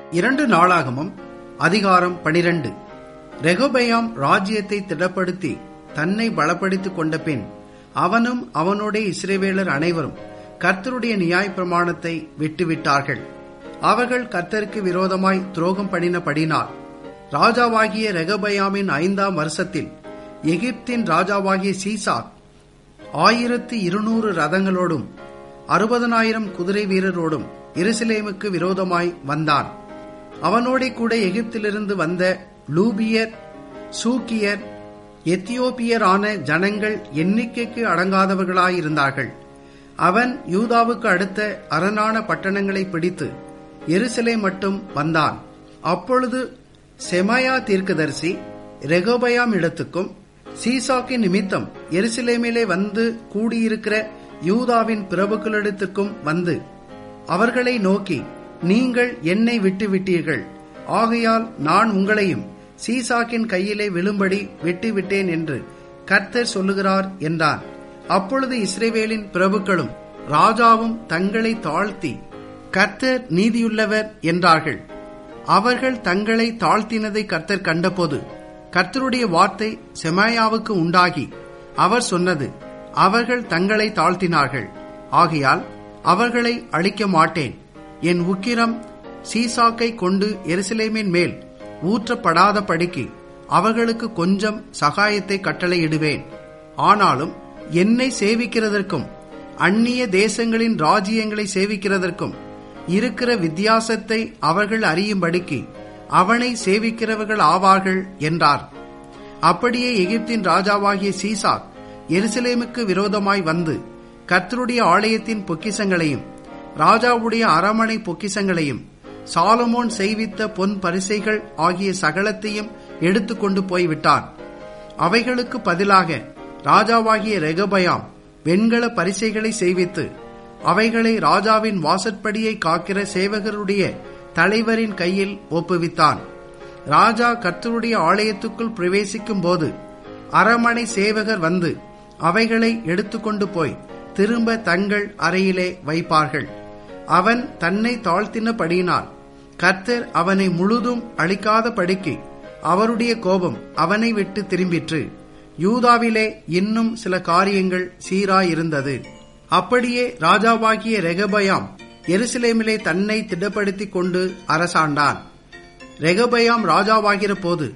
இரண்டு நாளாகமும் அதிகாரம் பனிரெண்டு ரெகோபயாம் ராஜ்யத்தை திடப்படுத்தி தன்னை பலப்படுத்திக் கொண்ட பின் அவனும் அவனுடைய இஸ்ரேவேலர் அனைவரும் கர்த்தருடைய நியாய பிரமாணத்தை விட்டுவிட்டார்கள் அவர்கள் கர்த்தருக்கு விரோதமாய் துரோகம் பண்ணினபடினால் ராஜாவாகிய ரெகபயாமின் ஐந்தாம் வருஷத்தில் எகிப்தின் ராஜாவாகிய சீசாக் ஆயிரத்து இருநூறு ரதங்களோடும் அறுபதனாயிரம் குதிரை வீரரோடும் எருசலேமுக்கு விரோதமாய் வந்தான் அவனோடே கூட எகிப்திலிருந்து வந்த லூபியர் சூக்கியர் எத்தியோப்பியரான ஜனங்கள் எண்ணிக்கைக்கு அடங்காதவர்களாயிருந்தார்கள் அவன் யூதாவுக்கு அடுத்த அரணான பட்டணங்களை பிடித்து எருசலே மட்டும் வந்தான் அப்பொழுது செமாயா தீர்க்கதரிசி ரெகோபயாம் இடத்துக்கும் சீசாக்கின் நிமித்தம் எருசலேமிலே வந்து கூடியிருக்கிற யூதாவின் பிரபுக்களிடத்துக்கும் வந்து அவர்களை நோக்கி நீங்கள் என்னை விட்டு விட்டீர்கள் ஆகையால் நான் உங்களையும் சீசாக்கின் கையிலே விழும்படி விட்டு விட்டேன் என்று கர்த்தர் சொல்லுகிறார் என்றான் அப்பொழுது இஸ்ரேவேலின் பிரபுக்களும் ராஜாவும் தங்களை தாழ்த்தி கர்த்தர் நீதியுள்ளவர் என்றார்கள் அவர்கள் தங்களை தாழ்த்தினதை கர்த்தர் கண்டபோது கர்த்தருடைய வார்த்தை செமாயாவுக்கு உண்டாகி அவர் சொன்னது அவர்கள் தங்களை தாழ்த்தினார்கள் ஆகையால் அவர்களை அழிக்க மாட்டேன் என் உக்கிரம் சீசாக்கை கொண்டு எருசலேமின் மேல் ஊற்றப்படாத படிக்கு அவர்களுக்கு கொஞ்சம் சகாயத்தை கட்டளையிடுவேன் ஆனாலும் என்னை சேவிக்கிறதற்கும் அந்நிய தேசங்களின் ராஜ்யங்களை சேவிக்கிறதற்கும் இருக்கிற வித்தியாசத்தை அவர்கள் அறியும்படிக்கு அவனை சேவிக்கிறவர்கள் ஆவார்கள் என்றார் அப்படியே எகிப்தின் ராஜாவாகிய சீசாக் எருசலேமுக்கு விரோதமாய் வந்து கர்த்தருடைய ஆலயத்தின் பொக்கிசங்களையும் ராஜாவுடைய அரமனை பொக்கிசங்களையும் சாலமோன் செய்வித்த பொன் பரிசைகள் ஆகிய சகலத்தையும் எடுத்துக்கொண்டு போய்விட்டான் அவைகளுக்கு பதிலாக ராஜாவாகிய ரெகபயாம் வெண்கல பரிசைகளை செய்வித்து அவைகளை ராஜாவின் வாசற்படியை காக்கிற சேவகருடைய தலைவரின் கையில் ஒப்புவித்தான் ராஜா கர்த்தருடைய ஆலயத்துக்குள் பிரவேசிக்கும் போது அரமனை சேவகர் வந்து அவைகளை எடுத்துக்கொண்டு போய் திரும்ப தங்கள் அறையிலே வைப்பார்கள் அவன் தன்னை தாழ்த்தினபடியினால் கர்த்தர் அவனை முழுதும் அழிக்காத படிக்கு அவருடைய கோபம் அவனை விட்டு திரும்பிற்று யூதாவிலே இன்னும் சில காரியங்கள் சீராயிருந்தது அப்படியே ராஜாவாகிய ரெகபயாம் எருசலேமிலே தன்னை திடப்படுத்திக் கொண்டு அரசாண்டான் ரெகபயாம் ராஜாவாகிற போது